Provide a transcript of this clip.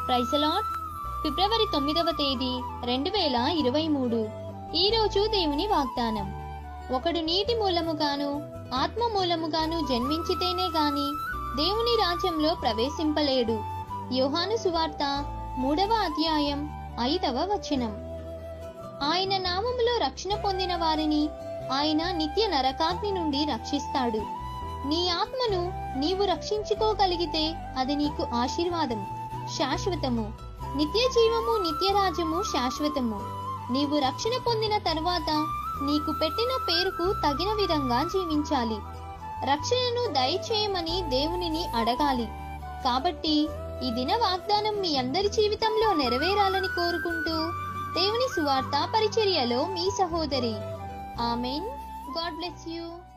ప్రైసలాట్ ఫిబ్రవరి తొమ్మిదవ తేదీ రెండు వేల ఇరవై మూడు ఈరోజు దేవుని వాగ్దానం ఒకడు నీటి మూలముగాను ఆత్మ మూలముగాను జన్మించితేనే గాని దేవుని రాజ్యంలో ప్రవేశింపలేడు యోహాను సువార్త మూడవ అధ్యాయం ఐదవ వచనం ఆయన నామములో రక్షణ పొందిన వారిని ఆయన నిత్య నరకాగ్ని నుండి రక్షిస్తాడు నీ ఆత్మను నీవు రక్షించుకోగలిగితే అది నీకు ఆశీర్వాదం శాశ్వతము నిత్య జీవము నిత్యరాజ్యము శాశ్వతము నీవు రక్షణ పొందిన తరువాత నీకు పెట్టిన పేరుకు తగిన విధంగా జీవించాలి రక్షణను దయచేయమని దేవునిని అడగాలి కాబట్టి ఈ దిన వాగ్దానం మీ అందరి జీవితంలో నెరవేరాలని కోరుకుంటూ దేవుని సువార్త పరిచర్యలో మీ సహోదరి ఆమెన్ గాడ్ బ్లెస్ యూ